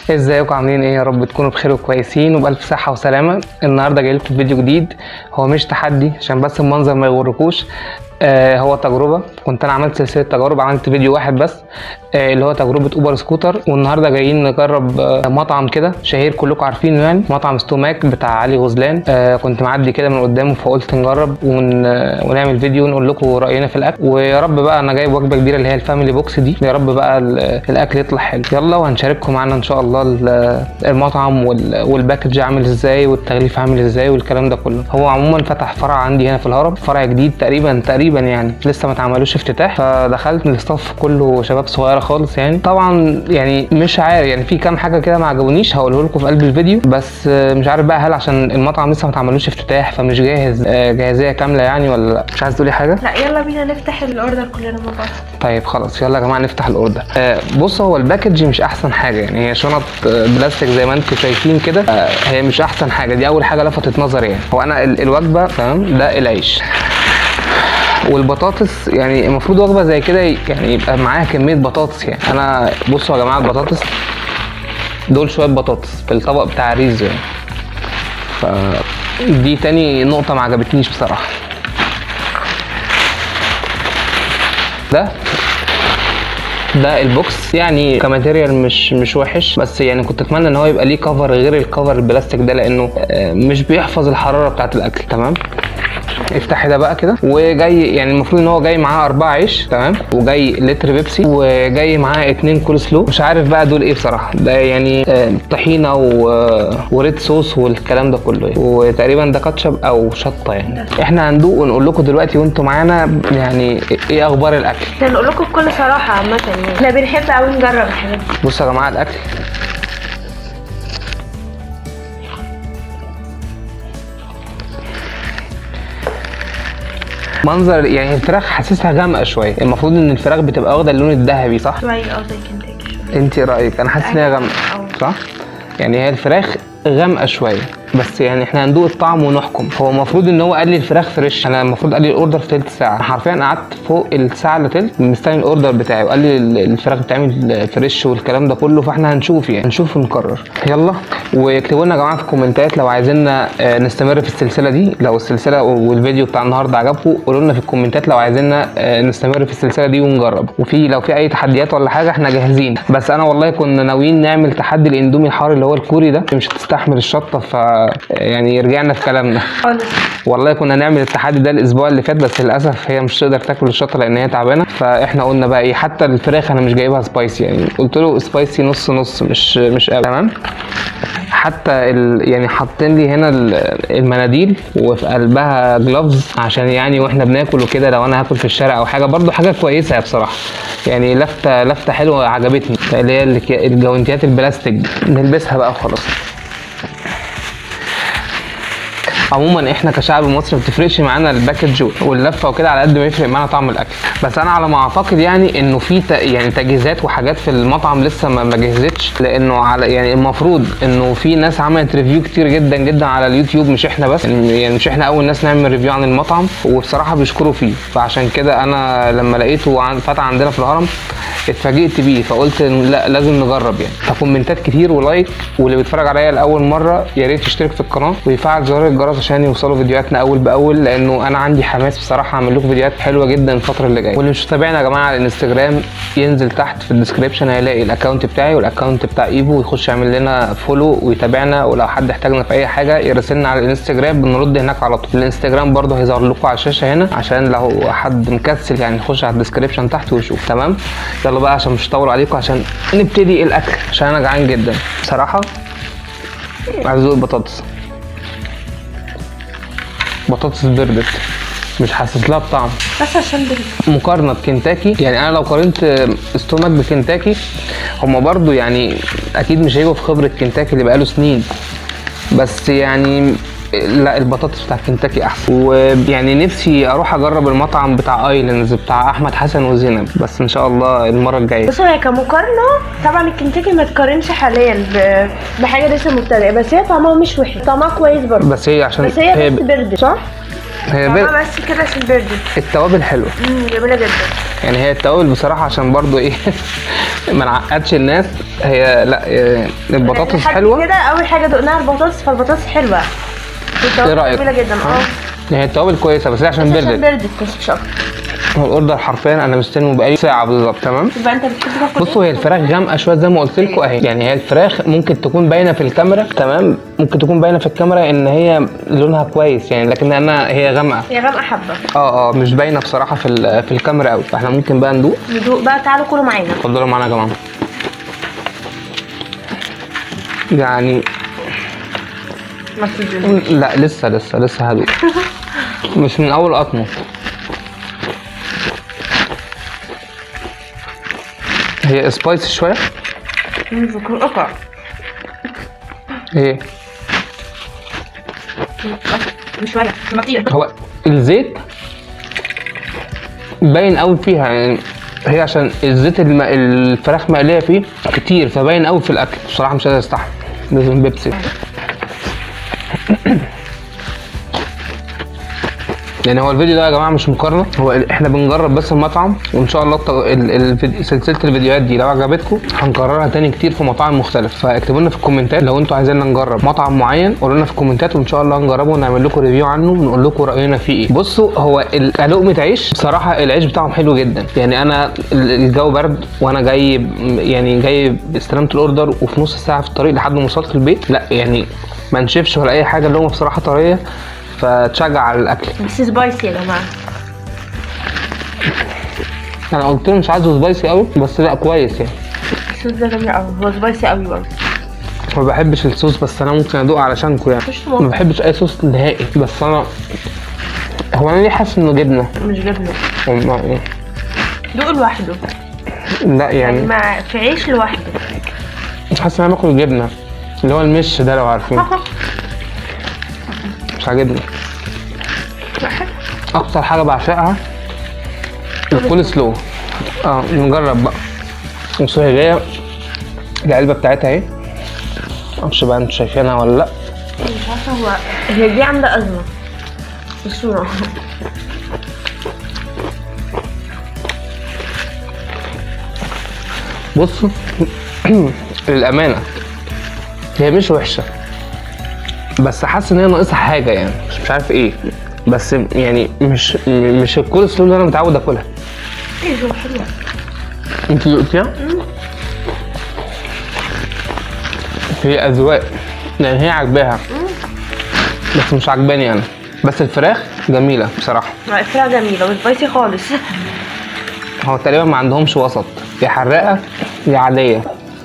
ازيكم عاملين ايه يا رب تكونوا بخير وكويسين وبألف صحة وسلامة النهارده جاي لكم فيديو جديد هو مش تحدي عشان بس المنظر ما يغركوش آه هو تجربة كنت انا عملت سلسلة تجارب عملت فيديو واحد بس آه اللي هو تجربة اوبر سكوتر والنهارده جايين نجرب آه مطعم كده شهير كلكم عارفينه يعني مطعم ستوماك بتاع علي غزلان آه كنت معدي كده من قدامه فقلت نجرب ون... آه ونعمل فيديو ونقول لكم رأينا في الاكل ويا رب بقى انا جايب وجبة كبيرة اللي هي الفاميلي بوكس دي يا رب بقى ال- الاكل يطلع حلو يلا وهنشارككم معانا ان شاء الله ال- المطعم وال- والباكج عامل ازاي والتغليف عامل ازاي والكلام ده كله هو عموما فتح فرع عندي هنا في الهرم فرع جديد تقريبا تقريبا يعني لسه ما اتعملوش افتتاح فدخلت الاستاف كله شباب صغيره خالص يعني طبعا يعني مش عارف يعني في كام حاجه كده ما عجبونيش هقوله لكم في قلب الفيديو بس آه، مش عارف بقى هل عشان المطعم لسه ما اتعملوش افتتاح فمش جاهز آه، جاهزيه كامله يعني ولا لا مش عايز تقولي حاجه لا يلا بينا نفتح الاوردر كلنا مع بعض طيب خلاص يلا يا جماعه نفتح الاوردر آه بص هو الباكج مش احسن حاجه يعني هي شنط آه، بلاستيك زي ما انتم شايفين كده آه هي مش احسن حاجه دي اول حاجه لفتت نظري يعني هو انا ال- الوجبه تمام ده العيش والبطاطس يعني المفروض وجبه زي كده يعني يبقى معاها كميه بطاطس يعني انا بصوا يا جماعه البطاطس دول شويه بطاطس في الطبق بتاع ريزو يعني ف دي تاني نقطه ما عجبتنيش بصراحه ده ده البوكس يعني كماتيريال مش مش وحش بس يعني كنت اتمنى ان هو يبقى ليه كفر غير الكفر البلاستيك ده لانه آه، مش بيحفظ الحراره بتاعه الاكل تمام افتح ده بقى كده وجاي يعني المفروض ان هو جاي معاه اربعة عيش تمام وجاي لتر بيبسي وجاي معاه اتنين كول سلو مش عارف بقى دول ايه بصراحه ده يعني آه، طحينه و... وريد صوص والكلام ده كله يعني. وتقريبا ده كاتشب او شطه يعني احنا هندوق ونقول لكم دلوقتي وانتم معانا يعني ايه اخبار الاكل احنا نقول لكم بكل صراحه عامه يعني احنا بنحب قوي نجرب الحاجات دي بصوا يا جماعه الاكل منظر يعني الفراخ حاسسها غامقه شويه المفروض ان الفراخ بتبقى واخده اللون الذهبي صح شويه اه زي كنتاكي شويه انت إيه رايك انا حاسس ان هي غامقه صح يعني هي الفراخ غامقه شويه بس يعني احنا هندوق الطعم ونحكم هو المفروض ان هو قال لي الفراخ فريش انا المفروض قال لي الاوردر في تلت ساعه أنا حرفيا قعدت فوق الساعه الا تلت مستني الاوردر بتاعي وقال لي ال- الفراخ بتعمل فريش والكلام ده كله فاحنا هنشوف يعني هنشوف ونقرر يلا واكتبوا لنا يا جماعه في الكومنتات لو عايزيننا آه، نستمر في السلسله دي لو السلسله والفيديو بتاع النهارده عجبكم قولوا لنا في الكومنتات لو عايزيننا آه، نستمر في السلسله دي ونجرب وفي لو في اي تحديات ولا حاجه احنا جاهزين بس انا والله كنا ناويين نعمل تحدي الاندومي الحار اللي هو الكوري ده مش هتستحمل الشطه ف يعني رجعنا في كلامنا خالص والله كنا نعمل التحدي ده الاسبوع اللي فات بس للاسف هي مش تقدر تاكل الشطه لان هي تعبانه فاحنا قلنا بقى ايه حتى الفراخ انا مش جايبها سبايسي يعني قلت له سبايسي نص نص مش مش قوي تمام حتى ال... يعني حاطين لي هنا ال- المناديل وفي قلبها جلوفز عشان يعني واحنا بناكل وكده لو انا هاكل في الشارع او حاجه برضو حاجه كويسه بصراحه يعني لفته لفته حلوه عجبتني اللي هي الك- الجوانتيات البلاستيك دي. نلبسها بقى وخلاص عموما احنا كشعب مصري ما بتفرقش معانا الباكج واللفه وكده على قد ما يفرق معانا طعم الاكل بس انا على ما اعتقد يعني انه في ت- يعني تجهيزات وحاجات في المطعم لسه ما ما جهزتش لانه على يعني المفروض انه في ناس عملت ريفيو كتير جدا جدا على اليوتيوب مش احنا بس يعني مش احنا اول ناس نعمل ريفيو عن المطعم وبصراحه بيشكروا فيه فعشان كده انا لما لقيته عن- فتح عندنا في الهرم اتفاجئت بيه فقلت إنه لا لازم نجرب يعني فكومنتات كتير ولايك واللي بيتفرج عليا لاول مره يا ريت يشترك في القناه ويفعل زر الجرس عشان يوصلوا فيديوهاتنا اول باول لانه انا عندي حماس بصراحه اعمل لكم فيديوهات حلوه جدا الفتره اللي جايه واللي مش متابعنا يا جماعه على الانستجرام ينزل تحت في الديسكربشن هيلاقي الاكونت بتاعي والاكونت بتاع ايفو ويخش يعمل لنا فولو ويتابعنا ولو حد احتاجنا في اي حاجه يراسلنا على الانستجرام بنرد هناك على طول الانستجرام برضه هيظهر لكم على الشاشه هنا عشان لو حد مكسل يعني يخش على الديسكربشن تحت ويشوف تمام يلا بقى عشان مش هطول عليكم عشان نبتدي الاكل عشان انا جعان جدا بصراحه عايز ادوق البطاطس بطاطس بردت مش حاسس لها بطعم بس عشان برد مقارنه بكنتاكي يعني انا لو قارنت ستومك بكنتاكي هما برضو يعني اكيد مش هيجوا في خبره كنتاكي اللي بقاله سنين بس يعني لا البطاطس بتاع كنتاكي احسن ويعني نفسي اروح اجرب المطعم بتاع ايلاندز بتاع احمد حسن وزينب بس ان شاء الله المره الجايه بصوا هي كمقارنه طبعا الكنتاكي ما تقارنش حاليا ب- بحاجه لسه مبتدئه بس هي طعمها مش وحش طعمها كويس برضه بس هي عشان بس هي بس برد صح؟ هي بر... طعمها بس كده عشان بردت التوابل حلوه امم جميله جدا يعني هي التوابل بصراحه عشان برضو ايه ما نعقدش الناس هي لا إيه، البطاطس لحد حلوه كده اول حاجه دقناها البطاطس فالبطاطس حلوه ايه رايك؟ جميله جدا اه هي التوابل كويسه بس هي عشان بس عشان بردت بردت بس مش اكتر هو الاوردر حرفيا انا مستلمه بقالي ساعه بالظبط تمام يبقى انت بتحب تاكل بصوا هي الفراخ غامقه شويه زي ما قلت لكم اهي يعني هي الفراخ ممكن تكون باينه في الكاميرا تمام ممكن تكون باينه في الكاميرا ان هي لونها كويس يعني لكن انا هي غامقه هي غامقه حبه اه اه مش باينه بصراحه في ال- في الكاميرا قوي فاحنا ممكن بقى ندوق ندوق بقى تعالوا كلوا معانا اتفضلوا معانا يا جماعه يعني ما تزيدوش لا لسه لسه لسه هدوق مش من اول قطمه هي سبايسي شويه بكون قطع ايه بشويه كتير هو الزيت باين قوي فيها يعني هي عشان الزيت الم... الفراخ مقليه فيه كتير فباين قوي في الاكل بصراحه مش قادر استحمل لازم بيبسي يعني هو الفيديو ده يا جماعه مش مقارنه هو ال- احنا بنجرب بس المطعم وان شاء الله الت- ال... الفيديو... سلسله الفيديوهات دي لو عجبتكم هنكررها تاني كتير في مطاعم مختلفه فاكتبوا لنا في الكومنتات لو انتوا عايزيننا نجرب مطعم معين قولوا لنا في الكومنتات وان شاء الله هنجربه ونعمل لكم ريفيو عنه ونقول لكم راينا فيه ايه بصوا هو ال- لقمه عيش بصراحه العيش بتاعهم حلو جدا يعني انا ال- الجو برد وانا جاي ب- يعني جاي استلمت الاوردر وفي نص ساعه في الطريق لحد ما وصلت البيت لا يعني ما نشفش ولا اي حاجه اللقمه بصراحه طريه فتشجع على الاكل بس سبايسي يا جماعه انا قلت له مش عايزه سبايسي قوي بس لا كويس يعني الصوص ده جميل قوي هو سبايسي قوي برضه ما بحبش الصوص بس انا ممكن ادوق علشانكم يعني مفيش ما طماطم بحبش اي صوص نهائي بس انا هو انا ليه حاسس انه جبنه مش جبنه والله دوق لوحده لا يعني مع في عيش لوحده مش حاسس ان انا باكل جبنه اللي هو المش ده لو عارفين مش عاجبني اكتر حاجه بعشقها الكول سلو اه نجرب بقى بصوا هي جايه العلبه بتاعتها اهي معرفش بقى انتوا شايفينها ولا لا مش عارفه هو هي دي عامله ازمه في الصوره بصوا للامانه هي مش وحشه بس حاسس ان هي ناقصها حاجه يعني مش, مش عارف ايه بس يعني مش م- مش الكول سلو اللي انا متعود اكلها ايه ده حلوه انت دقتيها؟ هي اذواق يعني هي عاجباها بس مش عاجباني انا بس الفراخ جميله بصراحه الفراخ جميله وسبايسي خالص هو تقريبا ما عندهمش وسط يا حراقه يا عاديه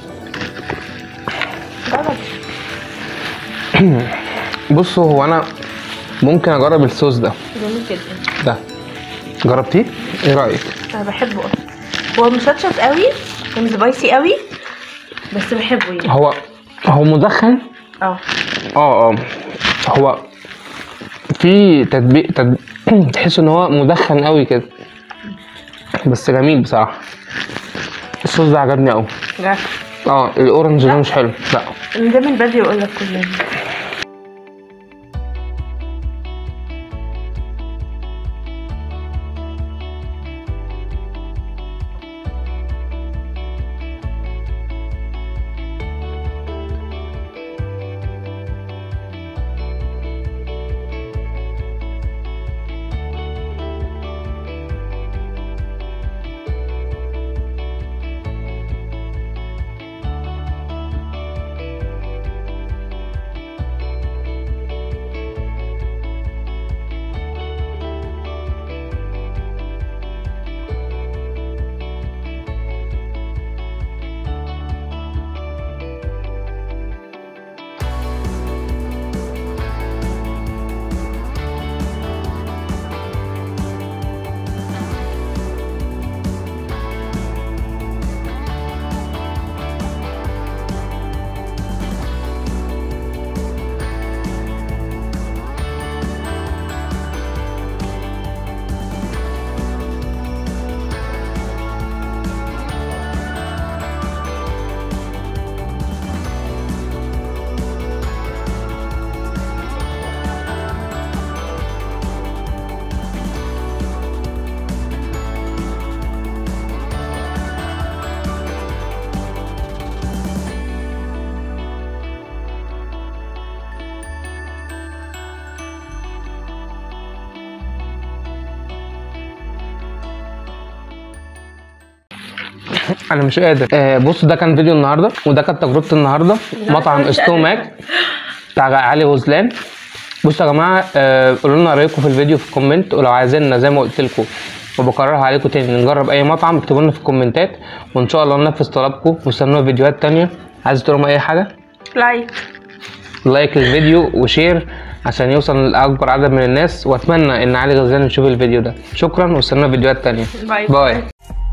بصوا هو انا ممكن اجرب الصوص ده جميل جدا ده جربتيه ايه رايك انا بحبه اصلا هو مشطشط قوي ومش سبايسي قوي بس بحبه يعني هو هو مدخن اه اه اه هو في تطبيق تد... تحس ان هو مدخن قوي كده بس جميل بصراحه الصوص ده عجبني قوي لا اه الاورنج ده مش حلو لا ده من بدري يقول لك كلنا انا مش قادر آه بص ده كان فيديو النهارده وده كانت تجربتي النهارده مطعم مش استو قادرة. ماك بتاع علي غزلان بصوا يا جماعه آه قولوا لنا رايكم في الفيديو في الكومنت ولو عايزيننا زي ما قلت لكم وبكررها عليكم تاني نجرب اي مطعم اكتبوا لنا في الكومنتات وان شاء الله ننفذ طلبكم واستنونا فيديوهات تانية عايز تقولوا لهم اي حاجه لايك لايك للفيديو وشير عشان يوصل لاكبر عدد من الناس واتمنى ان علي غزلان يشوف الفيديو ده شكرا واستنونا فيديوهات تانية باي باي